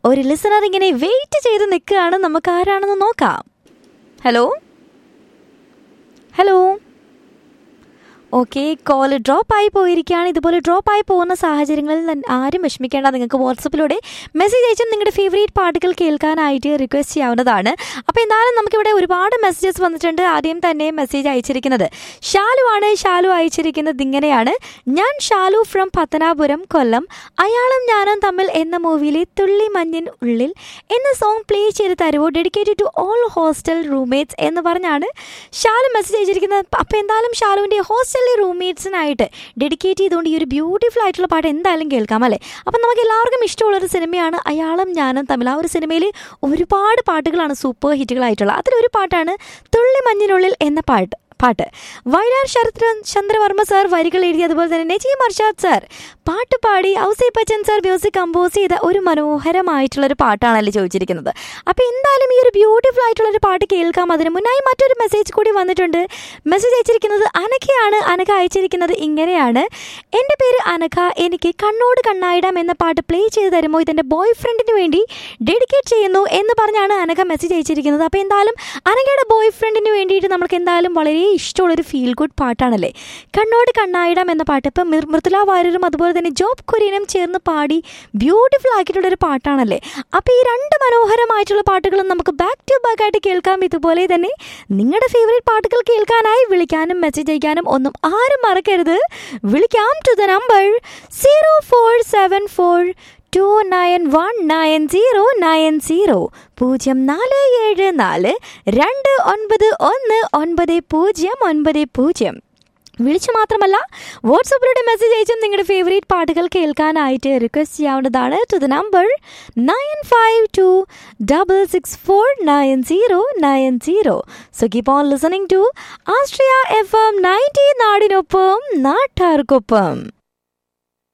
ഒരു ലിസണർ ഇങ്ങനെ വെയിറ്റ് ചെയ്ത് നിൽക്കുകയാണ് നമുക്ക് ആരാണെന്ന് നോക്കാം hello hello okay call drop ആയി പോയിരിക്കുകയാണ് ഇതുപോലെ ഡ്രോപ്പ് ആയി പോകുന്ന സാഹചര്യങ്ങളിൽ ന- ആരും വിഷമിക്കേണ്ട നിങ്ങൾക്ക് വാട്സപ്പിലൂടെ മെസ്സേജ് അയച്ചും നിങ്ങളുടെ ഫേവറേറ്റ് പാട്ടുകൾ കേൾക്കാനായിട്ട് റിക്വസ്റ്റ് ചെയ്യാവുന്നതാണ് അപ്പോൾ എന്നാലും നമുക്കിവിടെ ഒരുപാട് മെസ്സേജസ് വന്നിട്ടുണ്ട് ആദ്യം തന്നെ മെസ്സേജ് അയച്ചിരിക്കുന്നത് ഷാലു ആണ് ഷാലു അയച്ചിരിക്കുന്നത് ഇങ്ങനെയാണ് ഞാൻ ഷാലു ഫ്രം പത്തനാപുരം കൊല്ലം അയാളും ഞാനും തമ്മിൽ എന്ന മൂവിയിലെ തുള്ളി മഞ്ഞിൻ ഉള്ളിൽ എന്ന സോങ് പ്ലേ ചെയ്ത് തരുമോ dedicated to all hostel roommates എന്ന് പറഞ്ഞാണ് ഷാലു മെസ്സേജ് അയച്ചിരിക്കുന്നത് അപ്പോൾ എന്തായാലും ഷാലുവിൻ്റെ ഹോസ്റ്റലിലെ റൂംമേറ്റ്സിനായിട്ട് ഡെഡിക്കേറ്റ് ചെയ്തുകൊണ്ട് ഈ ഒരു ബ്യൂട്ടിഫുൾ ആയിട്ടുള്ള പാട്ട് എന്തായാലും കേൾക്കാം അല്ലേ അപ്പം നമുക്ക് എല്ലാവർക്കും ഇഷ്ടമുള്ളൊരു സിനിമയാണ് അയാളും ഞാനും തമ്മിൽ ആ ഒരു സിനിമയിൽ ഒരുപാട് പാട്ടുകളാണ് സൂപ്പർ ഹിറ്റുകളായിട്ടുള്ള അതിലൊരു പാട്ടാണ് തുള്ളി മഞ്ഞിനുള്ളിൽ എന്ന പാട്ട് പാട്ട് വയലാർ ശരത് ചന്ദ്രവർമ്മ സാർ വരികൾ എഴുതി അതുപോലെ തന്നെ നജീം അർഷാദ് സാർ പാട്ട് പാടി Ouseppachan sir music compose ചെയ്ത ഒരു മനോഹരമായിട്ടുള്ള ഒരു പാട്ടാണല്ലോ ചോദിച്ചിരിക്കുന്നത് അപ്പോൾ എന്തായാലും ഈ ഒരു ബ്യൂട്ടിഫുൾ ആയിട്ടുള്ള ഒരു പാട്ട് കേൾക്കാം അതിന് മുന്നായി മറ്റൊരു മെസ്സേജ് കൂടി വന്നിട്ടുണ്ട് മെസ്സേജ് അയച്ചിരിക്കുന്നത് അനഘയാണ് അനഘ അയച്ചിരിക്കുന്നത് ഇങ്ങനെയാണ് എൻ്റെ പേര് അനഘ എനിക്ക് കണ്ണോട് കണ്ണായിടാം എന്ന പാട്ട് പ്ലേ ചെയ്ത് തരുമോ ഇതെൻ്റെ ബോയ് ഫ്രണ്ടിന് വേണ്ടി ഡെഡിക്കേറ്റ് ചെയ്യുന്നു എന്ന് പറഞ്ഞാണ് അനഘ മെസ്സേജ് അയച്ചിരിക്കുന്നത് അപ്പോൾ എന്തായാലും അനഘയുടെ ബോയ് ഫ്രണ്ടിന് വേണ്ടിയിട്ട് നമുക്ക് എന്തായാലും വളരെ ഇഷ്ടമുള്ളൊരു ഫീൽ ഗുഡ് പാട്ടാണല്ലേ കണ്ണോട് കണ്ണായിടാം എന്ന പാട്ട് ഇപ്പം മിർ- മൃദുല വാര്യരും അതുപോലെ തന്നെ ജോബ് കുര്യനും ചേർന്ന് പാടി ബ്യൂട്ടിഫുൾ ആക്കിയിട്ടുള്ളൊരു പാട്ടാണല്ലേ അപ്പോൾ ഈ രണ്ട് മനോഹരമായിട്ടുള്ള പാട്ടുകളും നമുക്ക് ബാക്ക് ടു ബാക്ക് ആയിട്ട് കേൾക്കാം ഇതുപോലെ തന്നെ നിങ്ങളുടെ ഫേവറേറ്റ് പാട്ടുകൾ കേൾക്കാനായി വിളിക്കാനും മെസ്സേജ് അയക്കാനും ഒന്നും ആരും മറക്കരുത് വിളിക്കാം to the number zero four seven four two nine one nine zero nine zero പൂജ്യം നാല് ഏഴ് നാല് രണ്ട് ഒൻപത് ഒന്ന് ഒൻപത് പൂജ്യം ഒൻപത് പൂജ്യം വിളിച്ചു മാത്രമല്ല വാട്സപ്പിലൂടെ മെസ്സേജ് അയച്ചും നിങ്ങളുടെ ഫേവറേറ്റ് പാട്ടുകൾ കേൾക്കാനായിട്ട് റിക്വസ്റ്റ് ചെയ്യാവുന്നതാണ് to the number nine five two double six four nine zero nine zero so keep on listening to Astria F M ninety നാടിനൊപ്പം നാട്ടാർക്കൊപ്പം